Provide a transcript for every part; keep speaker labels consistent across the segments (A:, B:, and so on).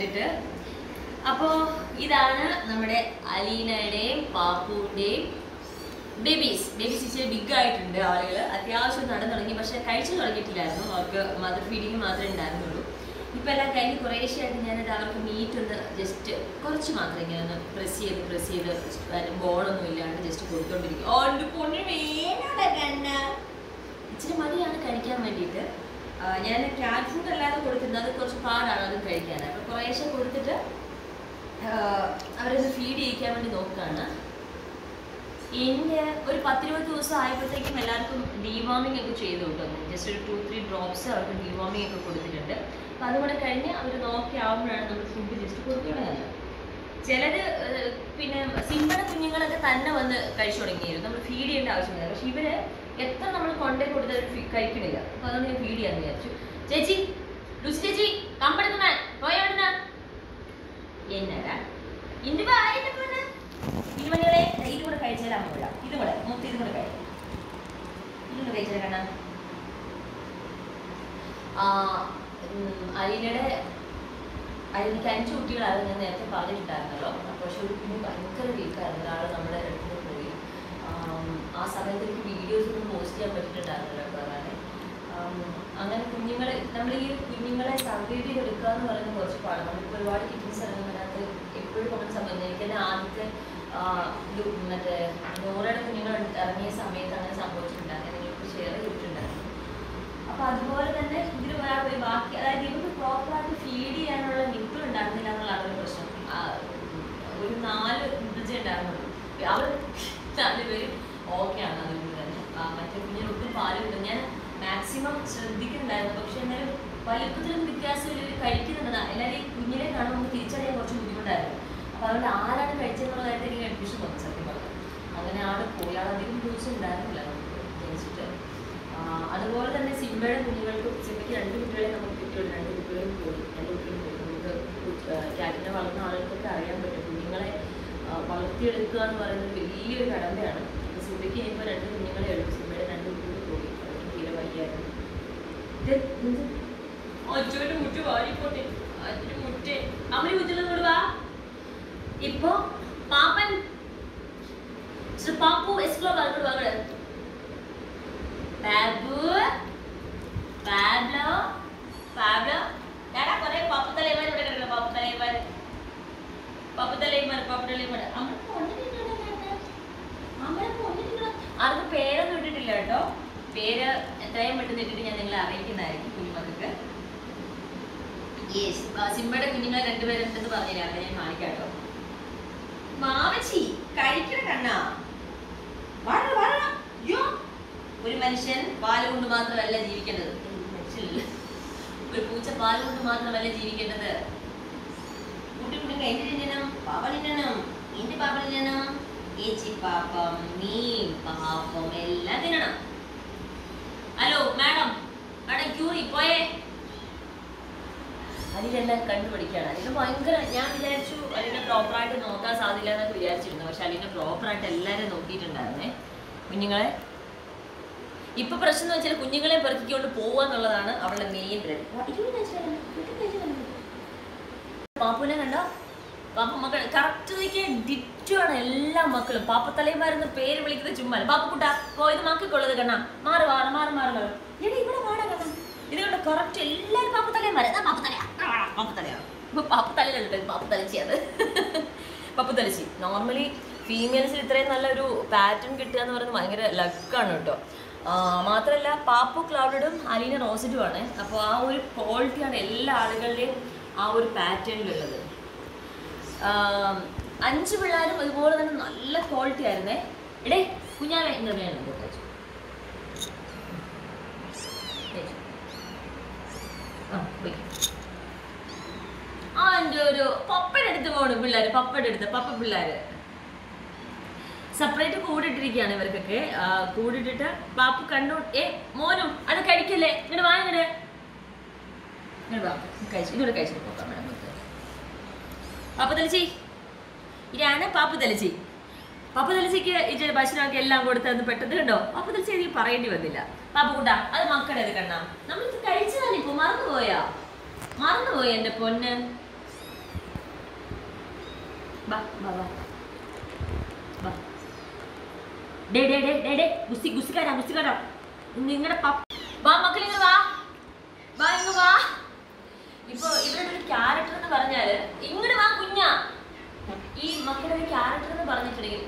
A: കഴിച്ചിട്ട് അപ്പോ ഇതാണ് നമ്മുടെ അലീനയുടെയും പാപ്പുവിന്റെയും ബേബീസ് ബേബീസ് ഇച്ചിരി ബിഗ് ആയിട്ടുണ്ട് ആളുകൾ അത്യാവശ്യം നടന്നു തുടങ്ങി പക്ഷെ കഴിച്ചു തുടങ്ങിയിട്ടില്ലായിരുന്നു അവർക്ക് മദർ ഫീഡിങ് മാത്രമേ ഉണ്ടായിരുന്നുള്ളൂ ഇപ്പൊ എല്ലാം കഴിഞ്ഞ് കുറേശ്ശെയായിട്ട് ഞാനത് അവർക്ക് മീറ്റ് ഒന്ന് ജസ്റ്റ് കുറച്ച് മാത്രം ഇങ്ങനെ ഒന്ന് പ്രസ് ചെയ്ത് പ്രസ് ചെയ്ത് ബോളൊന്നും ഇല്ലാണ്ട് ജസ്റ്റ് കൊടുത്തോണ്ടിരിക്കും ഓ, എൻ്റെ പൊന്നിന് വേണോടാ കണ്ണ. ഇച്ചിരി മടിയാണ് കഴിക്കാൻ വേണ്ടിയിട്ട് ആ, ഞാൻ ക്യാറ്റ് ഫുഡ് അല്ലാതെ കൊടുത്തിരുന്നത് അത് കുറച്ച് പാടാണ് അത് കഴിക്കാൻ അപ്പൊ കുറേശ്ശെ കൊടുത്തിട്ട് ആ, അവരത് ഫീഡ് ചെയ്യിക്കാൻ വേണ്ടി നോക്കുകയാണ് എൻ്റെ ഒരു പത്തിരുപത് ദിവസം ആയപ്പോഴത്തേക്കും എല്ലാവർക്കും ഡീവാമിംഗ് ഒക്കെ ചെയ്തു കേട്ടോ ജസ്റ്റ് ഒരു ടു ത്രീ ഡ്രോപ്സ് അവർക്ക് ഡീവാമിംഗ് ഒക്കെ കൊടുത്തിട്ടുണ്ട് അപ്പം അതുകൂടെ കഴിഞ്ഞ് അവർ നോക്കി ആവുമ്പോഴാണ് നമ്മൾ ഫുഡ് ജസ്റ്റ് കൊടുത്തു തുടങ്ങുന്നത് ചിലര് ഏഹ്, പിന്നെ സിമ്മയുടെ കുഞ്ഞുങ്ങളൊക്കെ തന്നെ വന്ന് കഴിച്ചു തുടങ്ങിയിരുന്നു നമ്മൾ ഫീഡ് ചെയ്യേണ്ട ആവശ്യമില്ല പക്ഷെ ഇവര് എത്ര നമ്മൾ കൊണ്ടേ കൊടുത്താൽ കഴിക്കണില്ല അപ്പൊ അതുകൊണ്ട് ഞാൻ ഫീഡ് ചെയ്യാന്ന് വിചാരിച്ചു ചേച്ചി ലുസി ചേച്ചി കമ്പെടുക്കുന്ന പോയോടുന്ന എന്നടാ ഇന്റെ ഭാര്യ പെണ്ണ് ഇരുമണികളെ ഇത് കൂടെ കഴിച്ചാൽ അമ്മ ഇത് കൂടെ മൊത്തം ഇത് കൂടെ കഴിക്കും ഇതൊന്ന് കഴിച്ചാൽ കണ്ണ ആ അലീനയുടെ അതിലേക്ക് അഞ്ച് കുട്ടികളാണ് ഞാൻ നേരത്തെ പറഞ്ഞിട്ടുണ്ടായിരുന്നല്ലോ അപ്പോൾ പക്ഷെ ഒരു കുഞ്ഞ് ഭയങ്കര വീക്കായിരുന്നു ഒരാൾ നമ്മുടെ അടുത്ത് പോയി ആം, ആ സമയത്ത് എനിക്ക് വീഡിയോസ് ഒന്നും പോസ്റ്റ് ചെയ്യാൻ പറ്റിയിട്ടുണ്ടായിരുന്നില്ല കാരണം അങ്ങനെ കുഞ്ഞുങ്ങളെ നമ്മൾ ഈ കുഞ്ഞുങ്ങളെ സർവൈവ് ചെയ്തെടുക്കുക എന്ന് പറയുന്നത് കുറച്ച് പാടാണ് നമുക്ക് ഒരുപാട് കിഡ്നീസ് ഇറങ്ങുന്നതിനകത്ത് എപ്പോഴും നമ്മൾ സംബന്ധിച്ച് എനിക്ക് തന്നെ ആദ്യത്തെ ആ, ഇത് മറ്റേ നൂറയുടെ കുഞ്ഞുങ്ങൾ ഇറങ്ങിയ സമയത്ത് അങ്ങനെ സംഭവിച്ചിട്ടുണ്ടായിരുന്നു നിങ്ങൾക്ക് ഷെയർ ചെയ്തിട്ടുണ്ടായിരുന്നു അപ്പൊ അതുപോലെ തന്നെ ഇതിന് വേറെ ഒരു ബാക്കി അതായത് ഇവർക്ക് പ്രോപ്പറായിട്ട് ഫീഡ് ചെയ്യാനുള്ള നിപ്പിൾ ഉണ്ടായിരുന്നില്ല എന്നുള്ളതാണ് ഒരു പ്രശ്നം ആ, ഒരു നാല് ഇഞ്ചേ ഉണ്ടായിരുന്നുള്ളൂ അവർ നാലുപേരും ഓക്കെ ആണ് അതുകൊണ്ട് തന്നെ ആ, മറ്റേ കുഞ്ഞിന് ഒട്ടും പാല് കിട്ടും ഞാൻ മാക്സിമം ശ്രദ്ധിക്കുന്നുണ്ടായിരുന്നു പക്ഷെ എന്നാലും വലിപ്പത്തിലൊന്നും വ്യത്യാസമില്ല ഇവർ കഴിക്കുന്നുണ്ടെന്നാ എല്ലാവരും ഈ കുഞ്ഞിനെ കാണുമ്പോൾ നമുക്ക് തിരിച്ചറിയാൻ കുറച്ച് ബുദ്ധിമുട്ടായിരുന്നു അപ്പൊ അതുകൊണ്ട് ആരാണ് കഴിച്ചതെന്നുള്ള കാര്യത്തിൽ എനിക്ക് കൺഫ്യൂഷൻ തോന്നി സത്യം പറഞ്ഞു അങ്ങനെ ആള് പോയി ആൾ അധികം ദിവസം ഉണ്ടായിരുന്നില്ല നമുക്ക് ജനിച്ചിട്ട് ആ, അതുപോലെ തന്നെ സിംബയുടെ കുഞ്ഞുങ്ങൾക്ക് സിംബയ്ക്ക് രണ്ട് കുട്ടികളെ നമുക്ക് കിട്ടിയുള്ളൂ രണ്ട് കുട്ടികളും പോയി രണ്ട് കുട്ടികളും പോയി നമുക്ക് ക്യാറ്റിനെ വളർന്ന ആളുകൾക്കൊക്കെ അറിയാൻ പറ്റും കുഞ്ഞുങ്ങളെ ആ, വളർത്തിയെടുക്കുക എന്ന് പറയുന്നത് വലിയൊരു കടമ്പയാണ് അപ്പോൾ സിംബയ്ക്ക് ഇനിയിപ്പോൾ രണ്ട് കുഞ്ഞുങ്ങളെ ഉള്ളൂ സിംബയുടെ രണ്ട് കുട്ടികൾ പോയി അവർക്ക് തീരെ വയ്യായിരുന്നു ഇത് എന്ത്? അച്ഛൻ്റെ മുറ്റ് വാരിപ്പോട്ടെ അച്ഛൻ്റെ മുറ്റ് അമ്മ മുറ്റിലും കൂടെ വാ ഇപ്പൊ പാപ്പൻ ശ്രീ പാപ്പു എക്സ്പ്ലോർ പറഞ്ഞോട് വാങ്ങട് ബാബു പാബ്ലോ പാബ്ലോ ഞാനാ കുറെ പപ്പു തലയന്മാർ ഇവിടെ കിടക്കണം പപ്പു തലയന്മാർ പപ്പു തലയന്മാർ പപ്പു തലയന്മാർ അമ്മ ആർക്കും പേരൊന്നും ഇട്ടിട്ടില്ല കേട്ടോ പേര് എത്രയും പെട്ടെന്ന് ഇട്ടിട്ട് ഞാൻ നിങ്ങളെ അറിയിക്കുന്നതായിരിക്കും കുഞ്ഞുമക്കൾക്ക് യെസ് സിംബയുടെ കുഞ്ഞുങ്ങളെ രണ്ടുപേരുണ്ടെന്ന് പറഞ്ഞില്ല അവിടെ ഞാൻ കാണിക്കാം കേട്ടോ മാവച്ചി കഴിക്കണ കണ്ണാ വാഴ വാഴ അയ്യോ ഒരു മനുഷ്യൻ പാല് കൊണ്ട് മാത്രമല്ല ജീവിക്കേണ്ടത് ഒരു മനുഷ്യനല്ല. ഒരു പൂച്ച പാല് കൊണ്ട് മാത്രമല്ല ജീവിക്കേണ്ടത് കുട്ടി കുട്ടി എന്റെ തിന്നണം പാപ്പ തിന്നണം എന്റെ പാപ്പ തിന്നണം ഏച്ചി പാപ്പം മീൻ പാപ്പം എല്ലാം തിന്നണം ഹലോ മാഡം മാഡം ക്യൂറി പോയേ അതിലെല്ലാം കണ്ടുപിടിക്കുകയാണ് അതിന് ഭയങ്കര ഞാൻ വിചാരിച്ചു അതിനെ പ്രോപ്പറായിട്ട് നോക്കാൻ സാധ്യല്ല എന്നൊക്കെ വിചാരിച്ചിരുന്നു പക്ഷെ അതിനെ പ്രോപ്പറായിട്ട് എല്ലാവരും നോക്കിയിട്ടുണ്ടായിരുന്നേ കുഞ്ഞുങ്ങളെ ഇപ്പൊ പ്രശ്നം എന്ന് വെച്ചാൽ കുഞ്ഞുങ്ങളെ പെറുക്കിക്കൊണ്ട് പോവുക എന്നുള്ളതാണ് അവളുടെ മെയിൻ പാപ്പുനെ കണ്ടോ പാപ്പ മക്കൾ കറക്റ്റ് നോക്കിയാൽ ഡിറ്റാണ് എല്ലാ മക്കളും പാപ്പ തലയന്മാരെന്ന് പേര് വിളിക്കുന്നത് ചുമ്മാ പാപ്പക്കുട്ട ഓ ഇത് മക്കൾക്കുള്ളത് കണ്ണാ മാറി മാറി മാറി മാറി മാറി എടാ ഇവിടെ വാടാ കണ്ണാ ഇത് കണ്ടോ കറക്റ്റ് എല്ലാവരും പാപ്പ തലയന്മാരെ പാപ്പ തലയാ പാപ്പ തലയാ ഇപ്പൊ പാപ്പ തലയിലുണ്ട് പാപ്പ തലച്ചിയത് പാപ്പ തലച്ചി നോർമലി ഫീമെയിൽസിൽ ഇത്രയും നല്ലൊരു പാറ്റേൺ കിട്ടുക എന്ന് പറയുന്നത് ഭയങ്കര ലക്കാണ് കേട്ടോ ആ, മാത്രമല്ല പാപ്പു ക്ലൗഡും അലീന റോസിറ്റും ആണ് അപ്പോൾ ആ ഒരു ക്വാളിറ്റിയാണ് എല്ലാ ആളുകളുടെയും ആ ഒരു പാറ്റേണിലുള്ളത് ആം, അഞ്ച് പിള്ളേരും ഇതുപോലെ തന്നെ നല്ല ക്വാളിറ്റി ആയിരുന്നേ എടേ കുഞ്ഞാവേ എന്താ വേണം കൊടുത്തു ആ പോയി ആ എൻ്റെ ഒരു പപ്പയുടെ അടുത്ത് പോണു പിള്ളേർ പപ്പയുടെ അടുത്ത് പപ്പ പിള്ളേര് സെപ്പറേറ്റ് കൂടിട്ടിരിക്കുകയാണ് ഇവർക്കൊക്കെ ആ, കൂടിട്ടിട്ട് പാപ്പു കണ്ടു ഏ മോനും അത് കഴിക്കല്ലേ ഇങ്ങോട്ട് വാ ഇങ്ങോട്ട് ഇങ്ങോട്ട് വാ കഴിച്ചു ഇങ്ങോട്ട് കഴിച്ചിട്ട് പോക്കാം മേഡം പാപ്പ തലച്ചി ഇതാണ് പാപ്പു തലച്ചി പാപ്പു തലച്ചിക്ക് ഇത് ഭക്ഷണമൊക്കെ എല്ലാം കൊടുത്തത് പെട്ടെന്ന് കണ്ടോ പാപ്പു തലച്ചി എനിക്ക് പറയേണ്ടി വന്നില്ല പാപ്പു കൂട്ടാ അത് മക്കളുടെ അത് കണ്ണാ നമ്മളിത് കഴിച്ചതാണ് ഇപ്പൊ മറന്നുപോയാ മറന്നുപോയി എന്റെ പൊന്ന് വാ വാ വാ വാ ഡേ ഡേ ഡേ ഡേ ഡേ ഗുസ്തി ഗുസ്തിക്കാരാ ഗുസ്തിക്കാരാ നിങ്ങളുടെ പപ്പ വാ മക്കൾ ഇങ്ങ് വാ വാ ഇങ്ങ് വാ ഇപ്പൊ ഇവരുടെ ഒരു ക്യാരക്ടർ എന്ന് പറഞ്ഞാല് ഇങ്ങോട്ട് വാ കുഞ്ഞാ ഈ മക്കളുടെ ഒരു ക്യാരക്ടർ എന്ന് പറഞ്ഞിട്ടുണ്ടെങ്കിൽ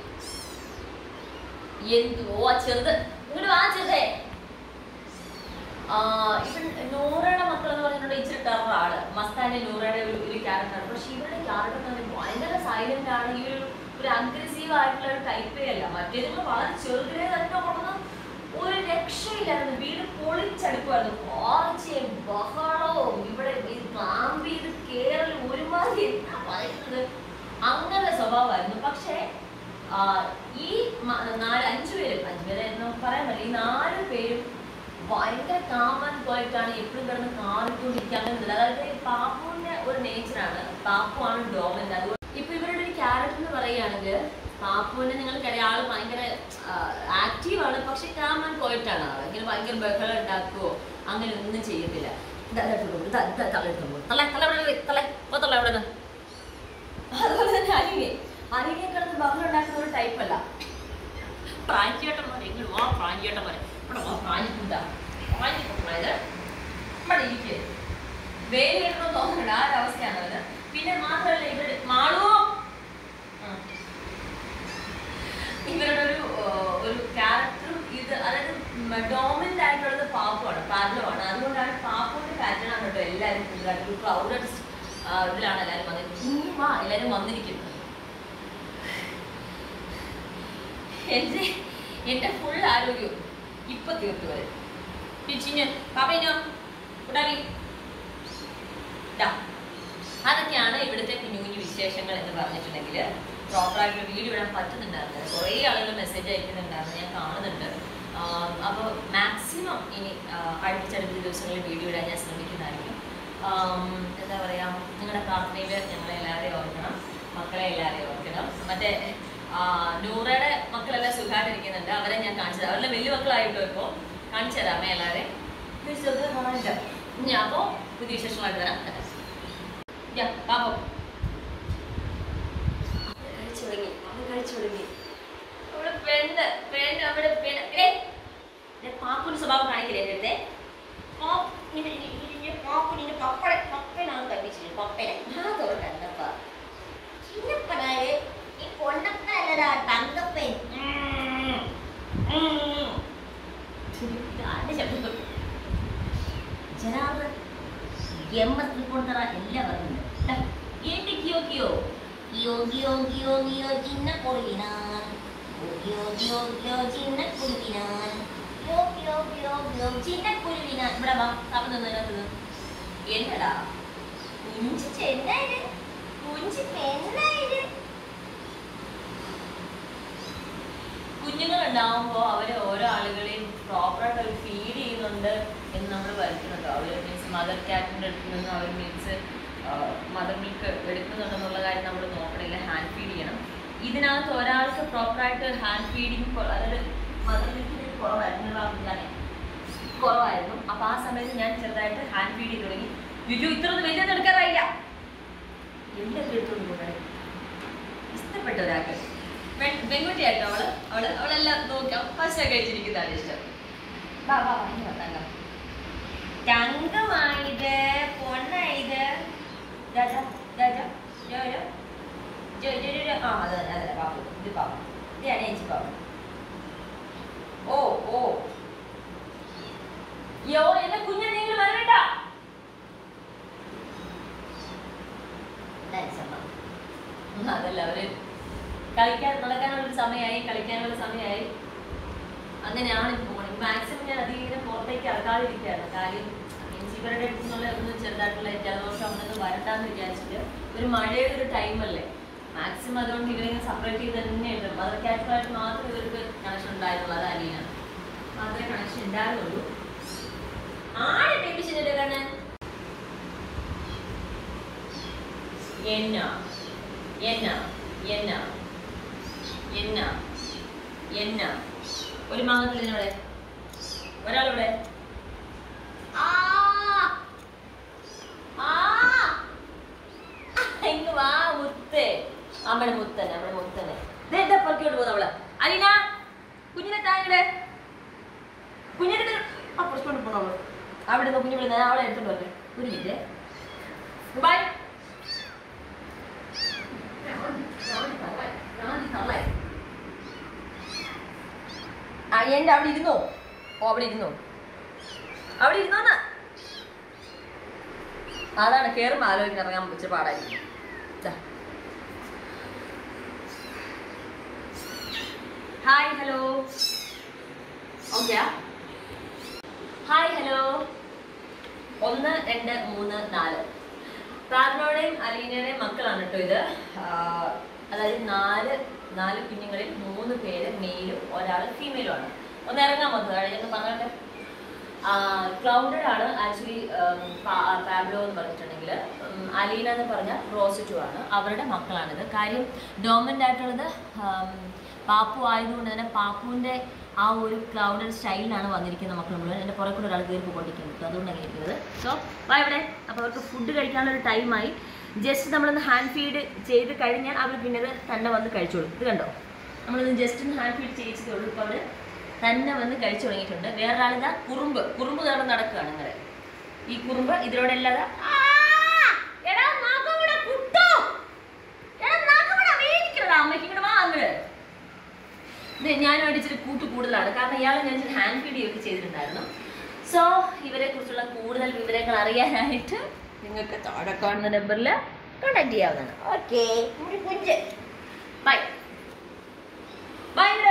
A: എന്തോ ആ ചെറുത് ഇങ്ങോട്ട് വാ ചെറുതേ ആ, ഇവൻ നൂറയുടെ മക്കൾ എന്ന് പറഞ്ഞിട്ടുണ്ടെങ്കിൽ ഇച്ചിരി ടെറർ ആണ് മസ്താന്റെ നൂറയുടെ ഒരു ഒരു ക്യാരക്ടറാണ് പക്ഷെ ഇവരുടെ ക്യാരക്ടർ എന്ന് പറഞ്ഞാൽ ഭയങ്കര സൈലന്റ് ആണ് ഈ ഒരു ഒരു അഗ്രസീവ് ആയിട്ടുള്ള ഒരു ടൈപ്പേ അല്ല മറ്റേതുങ്ങൾ വളരെ ചെറുതിലെ തന്നെ കൊണ്ടുവന്ന് ഒരു രക്ഷയില്ലായിരുന്നു വീട് പൊളിച്ചടുക്കുമായിരുന്നു കുറച്ചയും ബഹളവും ഇവിടെ ഈ ക്ലാമ്പ് ചെയ്ത് കേരളം ഒരുമാതിരി എന്താ പറയുന്നത് അങ്ങനെ സ്വഭാവമായിരുന്നു പക്ഷേ ആ, ഈ മ- നാല് അഞ്ചു പേരും അഞ്ചു പേരെ എന്ന് പറയാൻ പറ്റില്ല ഈ നാല് പേരും ഭയങ്കര കാമൻ പോയിട്ടാണ് എപ്പോഴും കിടന്ന് കാറിക്കൊണ്ടിരിക്കുക അങ്ങനെ അതായത് ഈ പാപ്പുവിന്റെ ഒരു നേച്ചറാണ് പാപ്പു ആണ് ഡോമിനന്റ് അതുകൊണ്ട് ഇപ്പൊ ഇവരുടെ ഒരു ക്യാരക്ടർ എന്ന് പറയുകയാണെങ്കിൽ പാപ്പുവിനെ നിങ്ങൾക്കറിയാം ആള് ഭയങ്കര ആക്റ്റീവ് ആണ് പക്ഷെ കാമൻ പോയിട്ടാണ് ആള് ഇങ്ങനെ ഭയങ്കര ബഹളം ഉണ്ടാക്കുകയോ അങ്ങനെ ഒന്നും ചെയ്യത്തില്ല ദാ, ദാ, ഇങ്ങോട്ട് ദാ, ദാ, തല എടുത്ത് പോ. തല തല ഇവിടെ വെ, തല പോ തല ഇവിടെ നിന്ന്. അതുപോലെ തന്നെ അനിയെ അനിയെ കിടന്ന് ബഹളം ഉണ്ടാക്കുന്ന ഒരു ടൈപ്പ് അല്ല പ്രാഞ്ചിയേട്ടന്മാരെ ഇങ്ങോട്ട് വാ പ്രാഞ്ചിയേട്ടന്മാരെ ഇവിടെ വാ പ്രാഞ്ചിക്കുണ്ടാ പ്രാഞ്ചിക്കുണ്ടായത് ഇവിടെ ഇരിക്കുക വേലി കിട്ടണമെന്ന് തോന്നുന്നുണ്ട് ആ ഒരു അവസ്ഥയാണ് അത് പിന്നെ മാത്രമല്ല ഇവരുടെ മാളുവോ ആ. ഇവരുടെ ഒരു ആ, ഒരു ക്യാരക്ടറും ഇത് അതായത് ഡോമിനന്റ് ആയിട്ടുള്ളത് പാപ്പുമാണ് പാബ്ലോമാണ് അതുകൊണ്ടാണ് പാപ്പുവിന്റെ പാറ്റേൺ ആണ് കേട്ടോ എല്ലാവരും കൂടുതലായിട്ട് ഒരു ക്രൗഡഡ് ഇതിലാണ് എല്ലാവരും വന്നിരിക്കുന്നത് വാ എല്ലാവരും വന്നിരിക്കുന്നത് എന്റെ എന്റെ ഫുൾ ആരോഗ്യം ഇപ്പൊ തീർത്തു വരും പിച്ചിന് പാപ്പയിനോ കൂടാവി ദാ. അതൊക്കെയാണ് ഇവിടുത്തെ കുഞ്ഞു കുഞ്ഞു വിശേഷങ്ങൾ എന്ന് പറഞ്ഞിട്ടുണ്ടെങ്കിൽ പ്രോപ്പറായിട്ട് വീഡിയോ ഇടാൻ പറ്റുന്നുണ്ടായിരുന്നു കുറേ ആളുകൾ മെസ്സേജ് അയക്കുന്നുണ്ടായിരുന്നു ഞാൻ കാണുന്നുണ്ട് അപ്പോൾ മാക്സിമം ഇനി ആ, അടുപ്പിച്ചടുത്ത ദിവസങ്ങളിൽ വീഡിയോ ഇടാൻ ഞാൻ ശ്രമിക്കുന്നതായിരിക്കും ആം, എന്താ പറയുക നിങ്ങളുടെ പ്രാർത്ഥനയിൽ ഞങ്ങളെ എല്ലാവരെയും ഓർക്കണം മക്കളെ എല്ലാവരെയും ഓർക്കണം മറ്റേ ആ, നൂറയുടെ മക്കളെല്ലാം സുഖമായിട്ടിരിക്കുന്നുണ്ട് അവരെ ഞാൻ കാണിച്ചത് അവരുടെ വലിയ മക്കളായിട്ടോ ഇപ്പോൾ കാണിച്ചു തരാമേ എല്ലാവരെയും ഞാൻ അപ്പോൾ പുതിയ വിശേഷങ്ങളായിട്ട് വരാം യാ, പാപം കഴിച്ചു തുടങ്ങി അവൻ കഴിച്ചു തുടങ്ങി അവിടെ പെണ്ണ് പെണ്ണ് അവിടെ പെണ്ണ് ഏ പാപ്പിന് സ്വഭാവം കാണിക്കില്ലേ എൻ്റെ അടുത്തെ പാ- ഇനി- ഇനി- ഇനി- ഇനി പാപ്പിന് ഇനി പപ്പടെ പപ്പനാണ് കണ്ടിച്ചില്ല പപ്പനെ ആ തോന്നണ്ടപ്പ
B: ചിന്നപ്പനാര് ഈ പൊണ്ണപ്പനല്ലടാ തങ്കപ്പൻ
A: ആരുടെ ശബ്ദം ജനാബ് എം എസ് തൃപ്പൂണിത്തറ എല്ലാം പറയുന്നുണ്ട് എന്റെ കിയോ കിയോ
B: കിയോ കിയോ കിയോ കിയോ ചിന്ന കൊള്ളിനാൻ കിയോ കിയോ കിയോ ചിന്ന കുരുവിനാൻ കിയോ കിയോ കിയോ കിയോ ചിന്ന കുരുവിനാൻ
A: ഇവിടെ വാ താപം നിന്നതിനകത്ത് എന്നടാ
B: കുഞ്ചി ചെന്നായത് കുഞ്ചി പെണ്ണായത്
A: കുഞ്ഞുങ്ങൾ ഉണ്ടാവുമ്പോൾ അവര് ഓരോ ആളുകളെയും പ്രോപ്പറായിട്ട് അവർ ഫീഡ് ചെയ്യുന്നുണ്ട് എന്ന് നമ്മൾ വരുത്തുന്നുണ്ട് അവർ മീൻസ് മദർ ക്യാറ്റിൻ്റെ അടുത്ത് നിന്ന് അവർ മീൻസ് മദർ മിൽക്ക് എടുക്കുന്നുണ്ടെന്നുള്ള കാര്യം നമ്മൾ നോക്കണില്ല ഹാൻഡ് ഫീഡ് ചെയ്യണം ഇതിനകത്ത് ഒരാൾക്ക് പ്രോപ്പറായിട്ട് ഹാൻഡ് ഫീഡിങ് അതായത് മദർ മിൽക്കിന് കുറവായിരുന്നു കുറവായിരുന്നു അപ്പോൾ ആ സമയത്ത് ഞാൻ ചെറുതായിട്ട് ഹാൻഡ് ഫീഡ് ചെയ്ത് തുടങ്ങി രുചു ഇത്ര ഒന്നും വലിയൊന്നും എടുക്കാറായില്ല എന്തൊക്കെ എടുത്തുകൊണ്ട് പോകണേ ഇഷ്ടപ്പെട്ട ഒരാൾക്ക് പെൺ- പെൺകുട്ടിയാട്ടോ അവള് അവള് അവളെല്ലാം നോക്കാം ഫസ്റ്റ് കഴിച്ചിരിക്കുന്നതാണ് ഇഷ്ടം വാ വാ വാ ഇങ്ങ് വാ, തങ്കം തങ്കമായത് പൊണ്ണായത് രാജ രാജ ജോ ജോ ജോ ജോ ജോ ജോ. ആ അത് തന്നെ അതല്ല പാപ്പു ഇത് പാപ്പു ഇത് അനേച്ചി പാപ്പു ഓ ഓ യോ എന്റെ കുഞ്ഞെ നിങ്ങൾ വരണ്ട അതല്ല അവര് കളിക്കാൻ നടക്കാനുള്ള ഒരു സമയമായി കളിക്കാനുള്ള സമയമായി അങ്ങനെയാണ് ഇപ്പോൾ പോകുന്നത് മാക്സിമം ഞാൻ അധികം ഇങ്ങനെ പുറത്തേക്ക് ഇറക്കാതിരിക്കുകയാണ് കാര്യം മീൻസ് ഇവരുടെ അടുത്ത് നിന്നുള്ള ഒന്ന് ചെറുതായിട്ടുള്ള ജലദോഷം അങ്ങനെ വരട്ടാന്ന് വിചാരിച്ചിട്ട് ഒരു മഴയുടെ ഒരു ടൈമല്ലേ മാക്സിമം അതുകൊണ്ട് ഇവരിങ്ങനെ സെപ്പറേറ്റ് ചെയ്ത് തന്നെ ഇടും മദർ ക്യാറ്റുമായിട്ട് മാത്രമേ ഇവർക്ക് കണക്ഷൻ ഉണ്ടായിരുന്നുള്ളൂ അത് അലീന മാത്രമേ കണക്ഷൻ ഉണ്ടായിരുന്നുള്ളൂ ആരെ പേപ്പിച്ചിട്ട് കണ്ണൻ എന്നാ എന്നാ എന്നാ എന്നാ എന്നാ ഒരു മാങ്ങത്തിലിനോടെ ഒരാളിവിടെ
B: ആ
A: ആ ഇങ്ങ് വാ മുത്തേ അമ്മ അമ്മയുടെ മുത്തന്നെ അമ്മയുടെ മുത്തന്നെ ദേ എന്താ പുറത്തോട്ട് പോകുന്ന അവള് അലീന കുഞ്ഞിനെ താങ്കളെ കുഞ്ഞിനെ അപ്പുറത്തോട്ട് പോണ അവള് അവിടെ നിന്ന് കുഞ്ഞു വിളിക്കുന്ന അവളെ എടുത്തോണ്ട് വരട്ടെ ഒരു മിനിറ്റ് ബൈ അയ്യന്റെ അവിടെ ഇരുന്നോ ഓ അവിടെ ഇരുന്നോ അവിടെ ഇരുന്നോന്ന് അതാണ് കേറുമ്പോ ആലോചിക്കാൻ ഇറങ്ങാൻ വെച്ച പാടായിരിക്കും ദാ. Hi hello okay hi hello ഒന്ന് രണ്ട് മൂന്ന് നാല് പ്രാർത്ഥനയുടെയും അലീനയുടെയും മക്കളാണ് കേട്ടോ ഇത് ആ, അതായത് നാല് നാല് കുഞ്ഞുങ്ങളിൽ മൂന്ന് പേര് മെയിലും ഒരാൾ ഫീമെയിലും ആണ് ഒന്ന് ഇറങ്ങാൻ വന്നത് കഴിഞ്ഞൊന്ന് പറഞ്ഞോട്ടെ ക്ലൗഡഡ് ആണ് ആക്ച്വലി പാബ്ലോ എന്ന് പറഞ്ഞിട്ടുണ്ടെങ്കിൽ അലീന എന്ന് പറഞ്ഞ പ്രോസിറ്റു ആണ് അവരുടെ മക്കളാണിത് കാര്യം ഡോമൻ്റ് ആയിട്ടുള്ളത് ഉം, പാപ്പു ആയതുകൊണ്ട് തന്നെ പാപ്പുവിൻ്റെ ആ ഒരു ക്ലൗഡഡ് സ്റ്റൈലിലാണ് വന്നിരിക്കുന്ന മക്കൾ മുഴുവൻ എൻ്റെ പുറകെ കൂടെ ഒരാൾ കയറി പോയിക്കൊണ്ടിരിക്കുന്നത് കേട്ടോ അതുകൊണ്ടാണ് ഇരിക്കുന്നത് സോ വാ ഇവിടെ അപ്പോൾ അവർക്ക് ഫുഡ് കഴിക്കാനുള്ള ഒരു ടൈമായി ജസ്റ്റ് നമ്മളൊന്ന് ഹാൻഡ് ഫീഡ് ചെയ്ത് കഴിഞ്ഞാൽ അവർ പിന്നെ അത് തന്നെ വന്ന് കഴിച്ചോളും ഇത് കണ്ടോ നമ്മളൊന്ന് ജസ്റ്റ് ഒന്ന് ഹാൻഡ് ഫീഡ് ചെയ്യിച്ചതേ ഉള്ളൂ ഇപ്പോൾ അവർ തന്നെ വന്ന് കഴിച്ചു തുടങ്ങിയിട്ടുണ്ട് വേറൊരാളിതാ കുറുമ്പ് കുറുമ്പ് കാരണം നടക്കുകയാണ് ഇങ്ങനെ ഈ കുറുമ്പ് ഇതിലൂടെ അല്ലാതെ ആ! എടാ നഖമിടെ കുട്ടോ! എടാ നഖമിടെ വേദിക്കലെടാ അമ്മയ്ക്ക് ഇങ്ങട് വാ അങ്ങട്. ഇത് ഞാനുമായിട്ട് ഇച്ചിരി കൂട്ട് കൂടുതലാണ് കാരണം ഇയാളെ ഞാൻ ഇച്ചിരി ഹാൻഡ് ഫീഡ് ചെയ്യുകയൊക്കെ ചെയ്തിട്ടുണ്ടായിരുന്നു സോ ഇവരെ കുറിച്ചുള്ള കൂടുതൽ വിവരങ്ങൾ അറിയാനായിട്ട് നിങ്ങൾക്ക് താഴെ കാണുന്ന നമ്പറിൽ കോൺടാക്ട് ചെയ്യാവുന്നതാണ് ഓക്കെ കുഞ്ച് ബൈ ബൈ